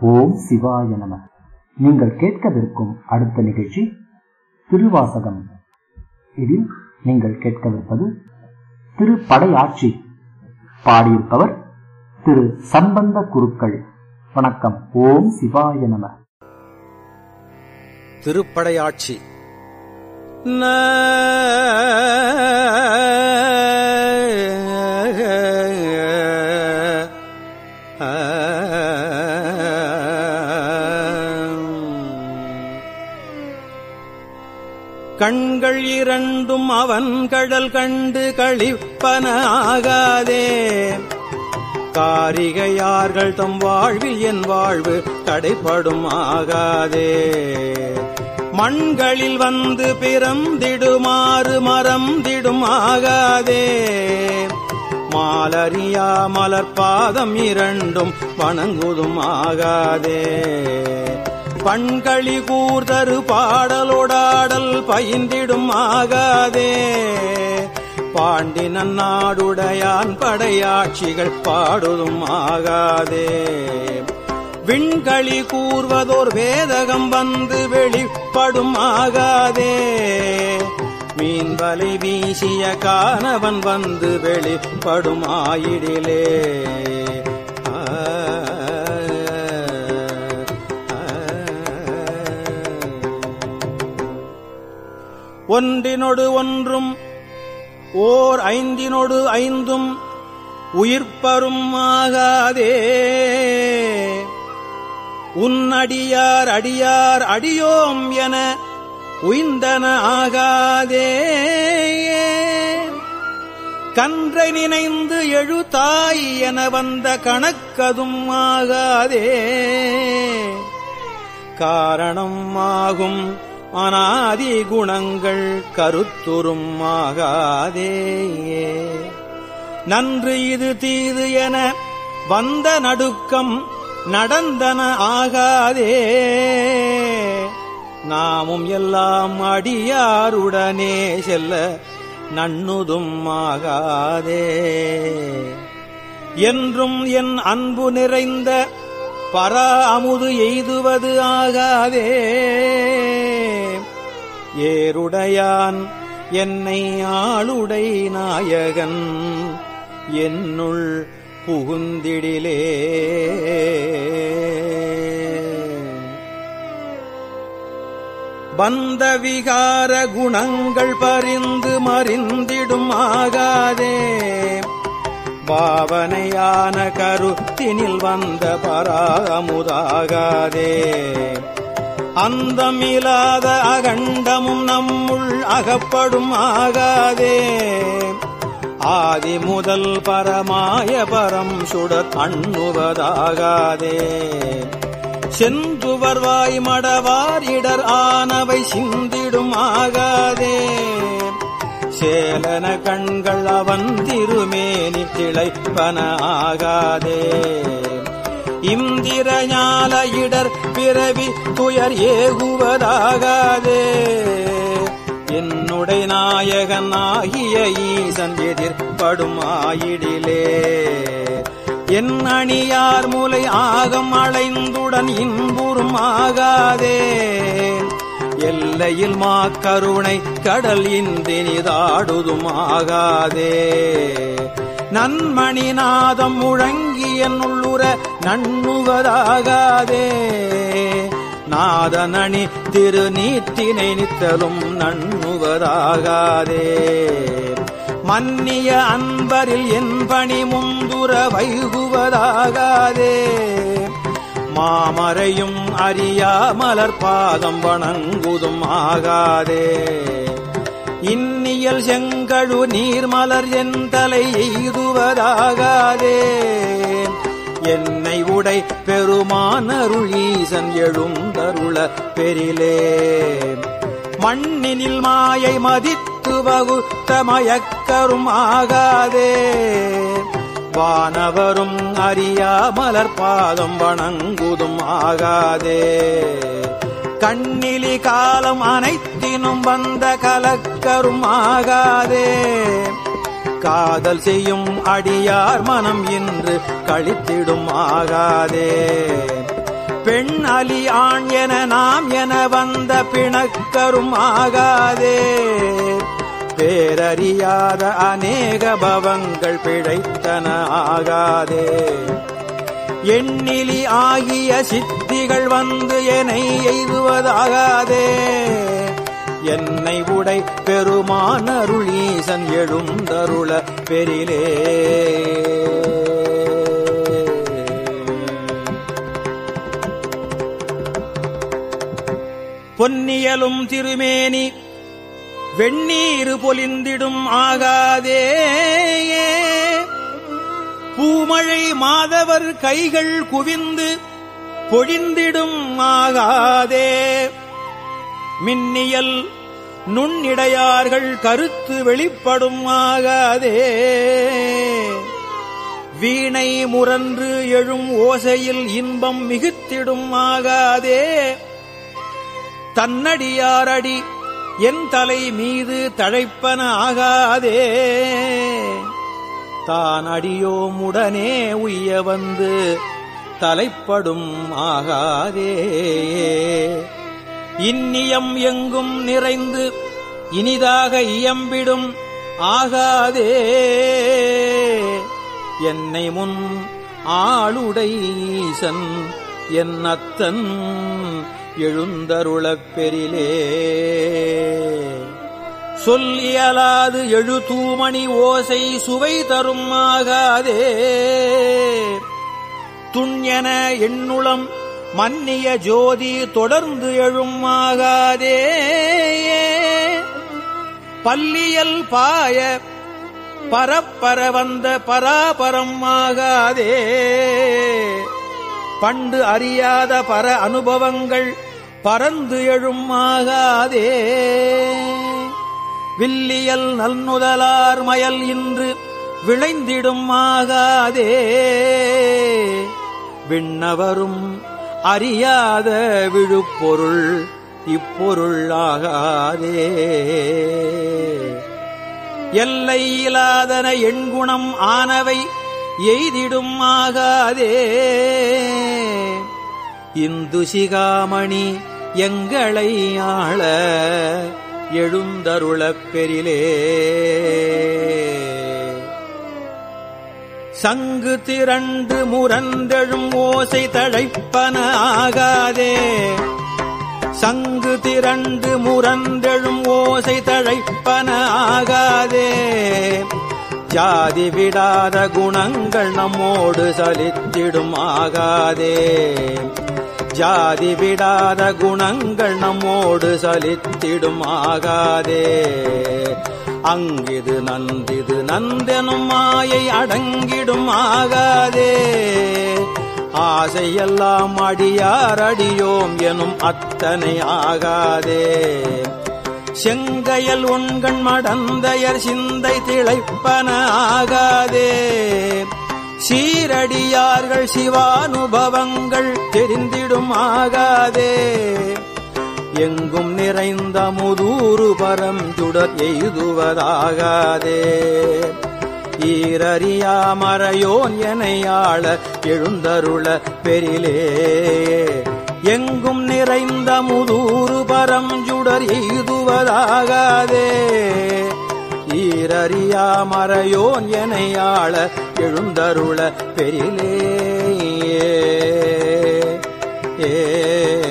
ஓம் சிவாய நம நீங்கள் கேட்கவிருக்கும் அடுத்த நிகழ்ச்சி திருவாசகம் இதில் நீங்கள் கேட்கவிருப்பது திருப்படையாட்சி பாடியிருப்பவர் திரு சம்பந்த குருக்கள் வணக்கம் ஓம் சிவாய நம திருப்படையாட்சி கண்கள் இரண்டும் அவன் கடல் கண்டு கழிப்பன ஆகாதே காரிகையார்கள் தம் வாழ்வில் என் வாழ்வு தடைப்படும் ஆகாதே மண்களில் வந்து பிறந்திடுமாறு மறந்திடும் ஆகாதே மாலரியா மலர்பாதம் இரண்டும் வணங்குதும் ஆகாதே பண்களி கூர்தரு பாடலோடாடல் பயின்றிடும் ஆகாதே பாண்டி நன்னாடுடையான் படையாட்சிகள் பாடுதும் ஆகாதே விண்களி கூர்வதோர் வேதகம் வந்து வெளிப்படும் ஆகாதே மீன்வலை வீசிய காணவன் வந்து வெளிப்படும் ஆயிடிலே ஆ, ஒன்றினொடு ஒன்றும் ஓர் ஐந்தினொடு ஐந்தும் உயிர்ப்பரும் ஆகாதே உன்னடியார் அடியார் அடியோம் என உய்ந்தன ஆகாதே கன்றை நினைந்து எழுதாய் என வந்த கணக்கதும் ஆகாதே காரணம் ஆகும் அனாதி குணங்கள் கருத்துரும் ஆகாதே நன்று இது தீது என வந்த நடுக்கம் நடந்தன ஆகாதே நாமும் எல்லாம் அடியாருடனே செல்ல நன்னுதும் ஆகாதே என்றும் என் அன்பு நிறைந்த பரா அமுது எய்துவது ஆகாதே ஏருடையான் என்னை ஆளுடை நாயகன் என்னுள் புகுந்திடிலே வந்த விகார குணங்கள் பரிந்து மறிந்திடும் ஆகாதே பாவனையான கருத்தினில் வந்த பராமுதாகாதே அந்தமில்லாத அகண்டமும் நம்முள் அகப்படும் ஆகாதே ஆதி முதல் பரமாய பரம் சுட அண்ணுவதாகாதே செந்துவர்வாய் மடவார் இடர் ஆனவை சிந்திடும் ஆகாதே சேலன கண்கள் அவன் திருமேனி திளைப்பன ஆகாதே இந்திர ஞால இடர் பிறவி துயர் ஏகுவதாகாதே என்னுடைய நாயகன் ஆகிய ஈசன் எதிர்ப்படும் ஆயிடிலே என் அணியார் மூலை ஆகம் அலைந்துடன் இன்புறும் ஆகாதே எல்லையில் மாக்கருணை கடல் இந்தினிதாடுதும் ஆகாதே நன்மணி நாதம் முழங்கிய உள்ளுர நண்ணுவதாகாதே நாதனணி திருநீற்றினை நித்தலும் நண்ணுவதாகாதே மன்னிய அன்பரில் என் பணி முந்துர வைகுவதாகாதே மாமரையும் அறியா மலர்பாதம் வணங்குதும் ஆகாதே இன்னியல் செங்கழு நீர்மலர் என் தலை எய்துவதாகாதே என்னை உடை பெருமானருள் ஈசன் எழுந்தருள பெரிலே மண்ணினில் மாயை மதித்து வகுத்த மயக்கரும் ஆகாதே வானவரும் அறியா மலர்பாதம் வணங்குதும் ஆகாதே கண்ணிலி காலம் அனைத்தினும் வந்த கலக்கரும் ஆகாதே காதல் செய்யும் அடியார் மனம் இன்று கழித்திடும் ஆகாதே பெண் அலி ஆண் என நாம் என வந்த பிணக்கரும் ஆகாதே பேரறியாத அநேக பவங்கள் பிழைத்தன ஆகாதே எண்ணிலி ஆகிய சித்திகள் வந்து என்னை எய்துவதாகாதே என்னை உடை பெருமான் அருளீசன் எழுந்தருள பெரிலே பொன்னியலும் திருமேனி வெண்ணீரு பொலிந்திடும் ஆகாதே பூமழை மாதவர் கைகள் குவிந்து பொழிந்திடும் ஆகாதே மின்னியல் நுண்ணிடையார்கள் கருத்து வெளிப்படும் ஆகாதே வீணை முரன்று எழும் ஓசையில் இன்பம் மிகுத்திடும் ஆகாதே தன்னடியாரடி என் தலை மீது தழைப்பன ஆகாதே தான் அடியோம் உடனே உய்ய வந்து தலைப்படும் ஆகாதே இன்னியம் எங்கும் நிறைந்து இனிதாக இயம்பிடும் ஆகாதே என்னை முன் ஆளுடைசன் என் அத்தன் எழுந்தருளப் பெரிலே சொல்லியலாது எழு தூமணி ஓசை சுவை தரும் ஆகாதே துண்யன எண்ணுளம் மன்னிய ஜோதி தொடர்ந்து எழுமாகாதே பல்லியல் பாய பரப்பர வந்த பராபரம் ஆகாதே பண்டு அறியாத பர அனுபவங்கள் பறந்து எழுமாகாதே வில்லியல் நல்நுதலார் மயல் இன்று விளைந்திடும் ஆகாதே விண்ணவரும் அறியாத விழுப்பொருள் இப்பொருள் ஆகாதே எல்லையிலாதன எண்குணம் ஆனவை எய்திடும் ஆகாதே இந்து சிகாமணி எங்களை ஆள எழுந்தருளப் பெரிலே சங்கு திரண்டு முரந்தெழும் ஓசை தழைப்பன ஆகாதே சங்கு திரண்டு முரந்தெழும் ஓசை தழைப்பன ஆகாதே ஜாதி விடாத குணங்கள் நம்மோடு சலித்திடும் ஆகாதே ஜாதி விடாத குணங்கள் நம்மோடு சலித்திடும் ஆகாதே அங்கிது நந்திது நந்தெனும் மாயை அடங்கிடும் ஆகாதே ஆசையெல்லாம் அடியார் அடியோம் எனும் அத்தனை ஆகாதே செங்கையல் உண்கண் மடந்தையர் சிந்தை திளைப்பன ஆகாதே சீரடியார்கள் சிவானுபவங்கள் தெரிந்திடும் ஆகாதே எங்கும் நிறைந்த முதூறு பரம் சுடர் எய்துவதாகாதே ஈரறியாமறையோன் எனையாள எழுந்தருள பெரிலே எங்கும் நிறைந்த முதூறு பரம் சுடர் எய்துவதாகாதே ஈரறியாமறையோன் எனையாள எழுந்தருள பெரிலே ஏ